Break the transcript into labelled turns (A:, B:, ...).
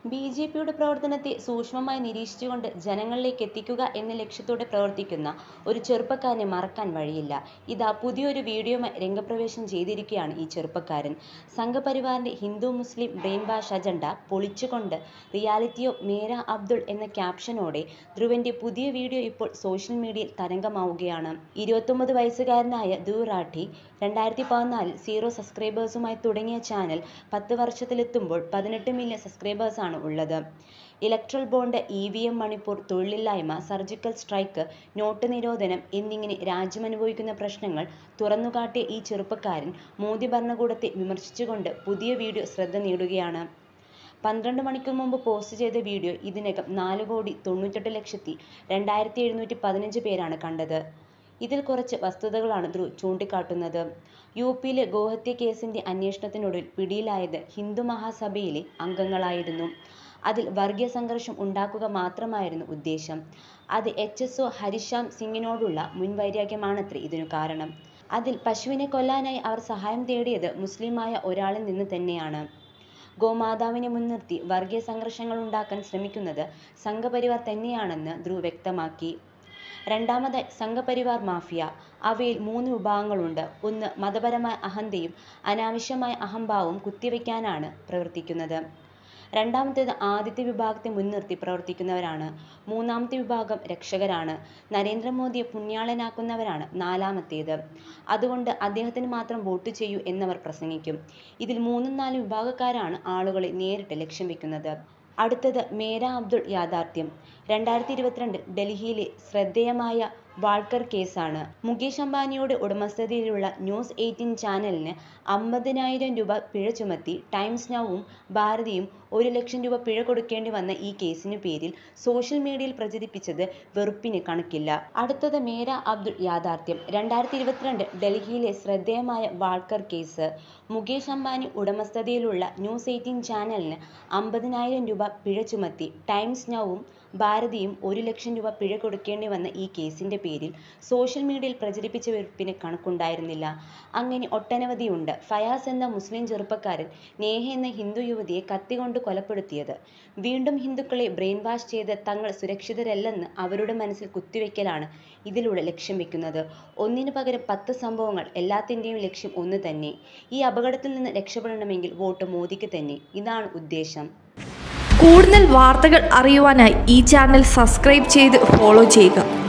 A: B J പിയുടെ പ്രവർത്തനത്തെ സൂക്ഷ്മമായി നിരീക്ഷിച്ചുകൊണ്ട് ജനങ്ങളിലേക്ക് എത്തിക്കുക എന്ന ലക്ഷ്യത്തോടെ പ്രവർത്തിക്കുന്ന ഒരു ചെറുപ്പക്കാരനെ മറക്കാൻ വഴിയില്ല ഇതാ പുതിയൊരു വീഡിയോയുമായി രംഗപ്രവേശം ചെയ്തിരിക്കുകയാണ് ഈ ചെറുപ്പക്കാരൻ സംഘപരിവാറിന്റെ Hindu Muslim brain wash agenda പൊളിച്ചുകൊണ്ട് റിയാലിറ്റി ഓഫ് മേര അബ്ദുൾ എന്ന ക്യാപ്ഷനോടെ ധ്രുവന്റെ പുതിയ വീഡിയോ ഇപ്പോൾ സോഷ്യൽ മീഡിയയിൽ തരംഗമാവുകയാണ് ഇരുപത്തൊമ്പത് വയസ്സുകാരനായ ധ്രുവ് റാഠി രണ്ടായിരത്തി പതിനാലിൽ സീറോ സബ്സ്ക്രൈബേഴ്സുമായി തുടങ്ങിയ ചാനൽ പത്ത് വർഷത്തിലെത്തുമ്പോൾ പതിനെട്ട് മില്യൺ സബ്സ്ക്രൈബേഴ്സാണ് ഉള്ളത് electoral bond E V M Manipur തൊഴിലില്ലായ്മ സർജിക്കൽ സ്ട്രൈക്ക് നോട്ട് നിരോധനം എന്നിങ്ങനെ രാജ്യമനുഭവിക്കുന്ന പ്രശ്നങ്ങൾ തുറന്നുകാട്ടിയ ഈ ചെറുപ്പക്കാരൻ മോദി ഭരണകൂടത്തെ വിമർശിച്ചുകൊണ്ട് പുതിയ വീഡിയോ ശ്രദ്ധ നേടുകയാണ് പന്ത്രണ്ട് മണിക്കൂർ മുമ്പ് പോസ്റ്റ് ചെയ്ത വീഡിയോ ഇതിനകം നാല് കോടി തൊണ്ണൂറ്റെട്ട് ലക്ഷത്തി രണ്ടായിരത്തി എഴുന്നൂറ്റി പതിനഞ്ച് പേരാണ് കണ്ടത് ഇതിൽ കുറച്ച് വസ്തുതകളാണ് ധ്രുവ് ചൂണ്ടിക്കാട്ടുന്നത് യു പിയിലെ ഗോഹത്യ കേസിന്റെ അന്വേഷണത്തിനൊടുവിൽ പിടിയിലായത് ഹിന്ദു മഹാസഭയിലെ അംഗങ്ങളായിരുന്നു അതിൽ വർഗീയ സംഘർഷം ഉണ്ടാക്കുക മാത്രമായിരുന്നു ഉദ്ദേശം അത് എച്ച് എസ് ഒ ഹരിശ്യാം സിംഗിനോടുള്ള മുൻവൈരാഗ്യമാണത്രേ ഇതിനു കാരണം അതിൽ പശുവിനെ കൊല്ലാനായി അവർ സഹായം തേടിയത് മുസ്ലിമായ ഒരാളിൽ നിന്ന് തന്നെയാണ് ഗോമാതാവിനെ മുൻനിർത്തി വർഗീയ സംഘർഷങ്ങൾ ഉണ്ടാക്കാൻ ശ്രമിക്കുന്നത് സംഘപരിവാർ തന്നെയാണെന്ന് ധ്രുവ് വ്യക്തമാക്കി രണ്ടാമതായി സംഘപരിവാർ മാഫിയ അവയിൽ മൂന്ന് വിഭാഗങ്ങളുണ്ട് ഒന്ന് മതപരമായ അഹന്തയും അനാവശ്യമായ അഹംഭാവവും കുത്തിവെക്കാനാണ് പ്രവർത്തിക്കുന്നത് രണ്ടാമത്തേത് ആദ്യത്തെ വിഭാഗത്തെ മുൻനിർത്തി പ്രവർത്തിക്കുന്നവരാണ് മൂന്നാമത്തെ വിഭാഗം രക്ഷകരാണ് നരേന്ദ്രമോദിയെ പുണ്യാളനാക്കുന്നവരാണ് നാലാമത്തേത് അതുകൊണ്ട് അദ്ദേഹത്തിന് മാത്രം വോട്ട് ചെയ്യൂ എന്നവർ പ്രസംഗിക്കും ഇതിൽ മൂന്നും നാലും വിഭാഗക്കാരാണ് ആളുകളെ നേരിട്ട് ലക്ഷ്യം വെക്കുന്നത് അടുത്തത് മേര അബ്ദുൾ യാഥാർത്ഥ്യം രണ്ടായിരത്തി ഇരുപത്തിരണ്ടിൽ ഡൽഹിയിലെ ശ്രദ്ധേയമായ വാൾക്കർ കേസാണ് മുകേഷ് അംബാനിയുടെ ഉടമസ്ഥതയിലുള്ള ന്യൂസ് എയ്റ്റീൻ ചാനലിന് അമ്പതിനായിരം രൂപ പിഴ ചുമത്തി ടൈംസ് നൗവും ഭാരതിയും ഒരു ലക്ഷം രൂപ പിഴ കൊടുക്കേണ്ടി വന്ന ഈ കേസിന് പേരിൽ സോഷ്യൽ മീഡിയയിൽ പ്രചരിപ്പിച്ചത് വെറുപ്പിന് കണക്കില്ല അടുത്തത് മേര അബ്ദുൾ യാഥാർത്ഥ്യം രണ്ടായിരത്തി ഇരുപത്തിരണ്ട് ഡൽഹിയിലെ ശ്രദ്ധേയമായ വാൾക്കർ കേസ് മുകേഷ് അംബാനി ഉടമസ്ഥതയിലുള്ള ന്യൂസ് എയ്റ്റീൻ ചാനലിന് അമ്പതിനായിരം രൂപ പിഴ ചുമത്തി ടൈംസ് നൗവും ഭാരതിയും ഒരു ലക്ഷം രൂപ പിഴ കൊടുക്കേണ്ടി വന്ന ഈ കേസിന്റെ പേരിൽ സോഷ്യൽ മീഡിയയിൽ പ്രചരിപ്പിച്ച വെറുപ്പിന് കണക്കുണ്ടായിരുന്നില്ല അങ്ങനെ ഒട്ടനവധിയുണ്ട് ഫയാസ് എന്ന മുസ്ലിം ചെറുപ്പക്കാരൻ നേഹ എന്ന ഹിന്ദു യുവതിയെ കത്തികൊണ്ട് കൊലപ്പെടുത്തിയത് വീണ്ടും ഹിന്ദുക്കളെ ബ്രെയിൻ വാഷ് ചെയ്ത് തങ്ങൾ സുരക്ഷിതരല്ലെന്ന് അവരുടെ മനസ്സിൽ കുത്തിവെക്കലാണ് ഇതിലൂടെ ലക്ഷ്യം വെക്കുന്നത് ഒന്നിനു പകരം പത്ത് സംഭവങ്ങൾ എല്ലാത്തിൻ്റെയും ലക്ഷ്യം ഒന്ന് തന്നെ ഈ അപകടത്തിൽ നിന്ന് രക്ഷപ്പെടണമെങ്കിൽ വോട്ട് മോദിക്ക് തന്നെ ഇതാണ് ഉദ്ദേശം
B: കൂടുതൽ വാർത്തകൾ അറിയുവാനായി ഈ ചാനൽ സബ്സ്ക്രൈബ് ചെയ്ത് ഫോളോ ചെയ്യുക